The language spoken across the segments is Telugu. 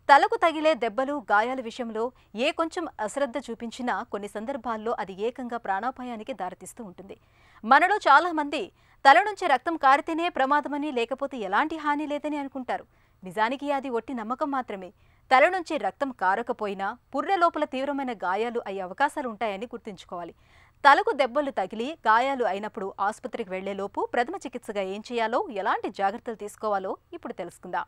తలకు తగిలే దెబ్బలు గాయాల విషయంలో ఏ కొంచెం అశ్రద్ధ చూపించినా కొన్ని సందర్భాల్లో అది ఏకంగా ప్రాణాపాయానికి దారితీస్తూ ఉంటుంది మనలో చాలా మంది తల నుంచి రక్తం కారితేనే ప్రమాదమని లేకపోతే ఎలాంటి హాని లేదని అనుకుంటారు నిజానికి అది ఒట్టి నమ్మకం మాత్రమే తల నుంచి రక్తం కారకపోయినా పుర్రె లోపల తీవ్రమైన గాయాలు అయ్యే అవకాశాలు ఉంటాయని గుర్తుంచుకోవాలి తలకు దెబ్బలు తగిలి గాయాలు అయినప్పుడు ఆసుపత్రికి వెళ్లేలోపు ప్రథమ చికిత్సగా ఏం చేయాలో ఎలాంటి జాగ్రత్తలు తీసుకోవాలో ఇప్పుడు తెలుసుకుందాం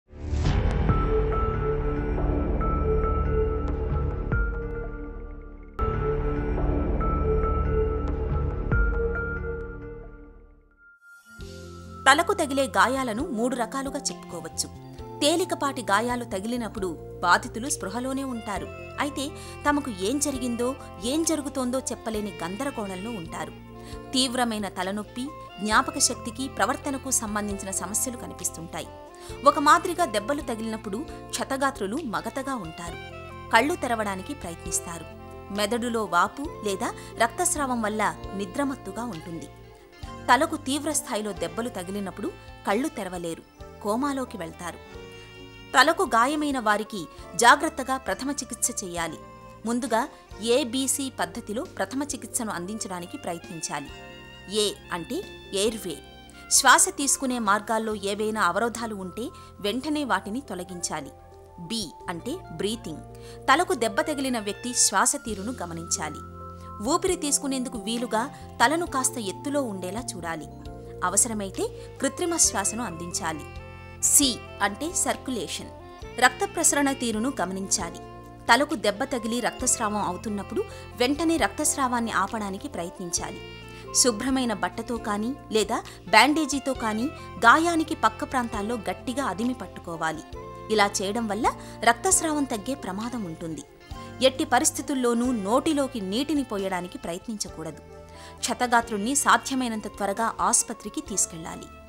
తలకు తగిలే గాయాలను మూడు రకాలుగా చెప్పుకోవచ్చు తేలికపాటి గాయాలు తగిలినప్పుడు బాధితులు స్పృహలోనే ఉంటారు అయితే తమకు ఏం జరిగిందో ఏం జరుగుతోందో చెప్పలేని గందరగోళంలో ఉంటారు తీవ్రమైన తలనొప్పి జ్ఞాపక శక్తికి ప్రవర్తనకు సంబంధించిన సమస్యలు కనిపిస్తుంటాయి ఒక మాదిరిగా దెబ్బలు తగిలినప్పుడు క్షతగాత్రులు మగతగా ఉంటారు కళ్ళు తెరవడానికి ప్రయత్నిస్తారు మెదడులో వాపు లేదా రక్తస్రావం వల్ల నిద్రమత్తుగా ఉంటుంది తలకు తీవ్ర స్థాయిలో దెబ్బలు తగిలినప్పుడు కళ్ళు తెరవలేరు కోమాలోకి వెళ్తారు తలకు గాయమైన వారికి జాగ్రత్తగా ప్రథమ చికిత్స చేయాలి ముందుగా ఏబీసీ పద్ధతిలో ప్రథమ చికిత్సను అందించడానికి ప్రయత్నించాలి ఏ అంటే ఎయిర్వే శ్వాస తీసుకునే మార్గాల్లో ఏవైనా అవరోధాలు ఉంటే వెంటనే వాటిని తొలగించాలి బి అంటే బ్రీతింగ్ తలకు దెబ్బ తగిలిన వ్యక్తి శ్వాస తీరును గమనించాలి ఊపిరి తీసుకునేందుకు వీలుగా తలను కాస్త ఎత్తులో ఉండేలా చూడాలి అవసరమైతే కృత్రిమ శ్వాసను అందించాలి సి అంటే సర్క్యులేషన్ రక్త ప్రసరణ తీరును గమనించాలి తలకు దెబ్బ తగిలి రక్తస్రావం అవుతున్నప్పుడు వెంటనే రక్తస్రావాన్ని ఆపడానికి ప్రయత్నించాలి శుభ్రమైన బట్టతో కానీ లేదా బ్యాండేజీతో కానీ గాయానికి పక్క ప్రాంతాల్లో గట్టిగా అదిమి పట్టుకోవాలి ఇలా చేయడం వల్ల రక్తస్రావం తగ్గే ప్రమాదం ఉంటుంది ఎట్టి పరిస్థితుల్లోనూ నోటిలోకి నీటిని పోయడానికి ప్రయత్నించకూడదు క్షతగాత్రుణ్ణి సాధ్యమైనంత త్వరగా ఆసుపత్రికి తీసుకెళ్లాలి